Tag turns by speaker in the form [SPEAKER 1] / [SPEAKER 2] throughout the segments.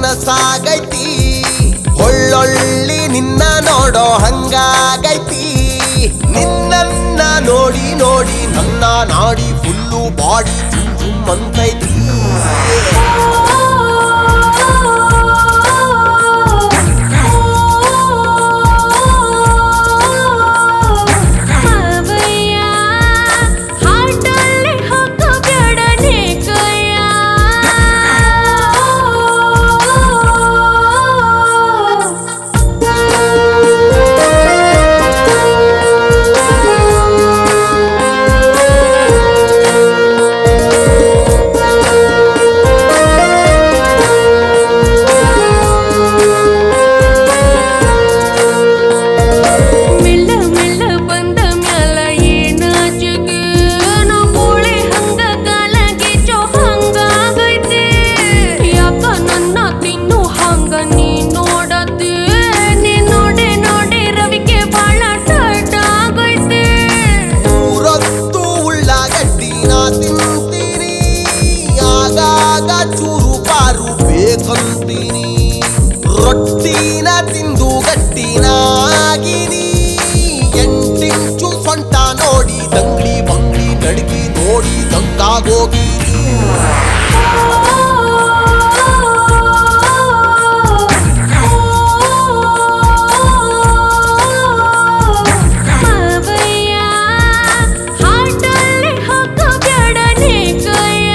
[SPEAKER 1] ಮನಸ್ಸಾಗೈತಿ ಒಳ್ಳೊಳ್ಳಿ ನಿನ್ನ ನೋಡೋ ಹಂಗಾಗೈತಿ ನಿನ್ನನ್ನ ನೋಡಿ ನೋಡಿ ನನ್ನ ನಾಡಿ ಫುಲ್ಲು ಬಾಡಿ ಜುಮ್ ಜುಮ್ ಅಂತೈತಿ
[SPEAKER 2] ಮಾವಯ್ಯ ಹಾಟಲ್ಲಿ ಹಾಕಬೇಡನೆ ಕಯ್ಯ ಮೆಲ್ಲ ಮೆಲ್ಲ ಬಂದ ಮ್ಯಾಲ ಏನ ಜಗ ನಾ ಗೋಳೆ ಹಂಗ ಕಾಲಗೆ ಚೋ ಹಂಗಾಗೈತೆ ಯಾಕ ನನ್ನ ತಿನ್ನು ಹಂಗ ನೀ ನೋಡತ್ತೆ ನೀ ನೋಡೆ ನೋಡೆ ರವಿಗೆ ಬಾಳ ಟೈಟ್ ಆಗೈತೆ
[SPEAKER 1] ಮೂರೊತ್ತು ಉಳ್ಳಾಗಡ್ಡಿ ನಾ ತಿಂತೀನಿ ಆಗಾಗ ಚೂರು ಪಾರು ಬೇಕಂತೀನಿ ರೊಟ್ಟಿನ ತಿಂದು ಗಟ್ಟಿನಾಗಿನಿ ಎಂಟಿಂಚು ಸೊಂಟ ನೋಡಿ ದಂಗ್ಲಿ ಬಂಗ್ಲಿ ನಡುಗಿ ನೋಡಿ ದಂಗಾಗೋಗಿನಿ
[SPEAKER 2] ಮಾವಯ್ಯ ಹಾಟಲ್ಲಿ ಹಾಕಬೇಡನೆ ಕಯ್ಯ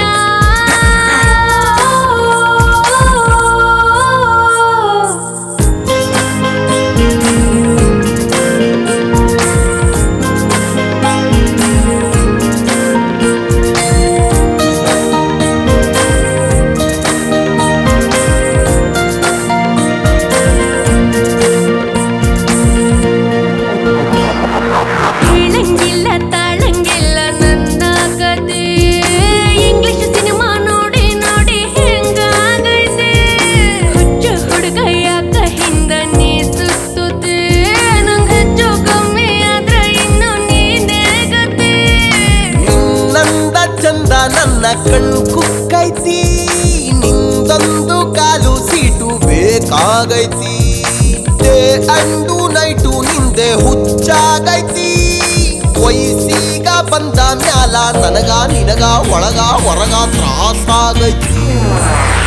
[SPEAKER 2] ಹೇಳಂಗಿಲ್ಲ ತಾಳಂಗಿಲ್ಲ ನನ್ನ ಕತೆ ಇಂಗ್ಲಿಷ್ ಸಿನಿಮಾ ನೋಡಿ ನೋಡಿ ಹೆಂಗಾಗೈತೆ ಹುಚ್ಚ ಹುಡುಗ ಯಾಕ ಹಿಂದ ನೀ ಸುತ್ತುತ್ತೆ ನಂಗೆ ಹೆಚ್ಚು ಕಮ್ಮಿ ಆದ್ರ ಇನ್ನು ನೀನೇ ಗತಿ
[SPEAKER 1] ನಿನ್ನಂದ ಚಂದ ನನ್ನ ಕಣ್ ಕುಕ್ಕೈತಿ ನಿಂದೊಂದು ಕಾಲು ಸೀಟು ಬೇಕಾಗೈತಿ ಡೇ ಅಂಡು ನೈಟು ನಿಂದೆ ಹುಚ್ಚಾಗೈತಿ ವಯಸ್ಸೀಗ ಬಂದ ಮ್ಯಾಲ ನನಗ ನಿನಗ ಒಳಗ ಹೊರಗ ತ್ರಾಸಾಗೈತಿ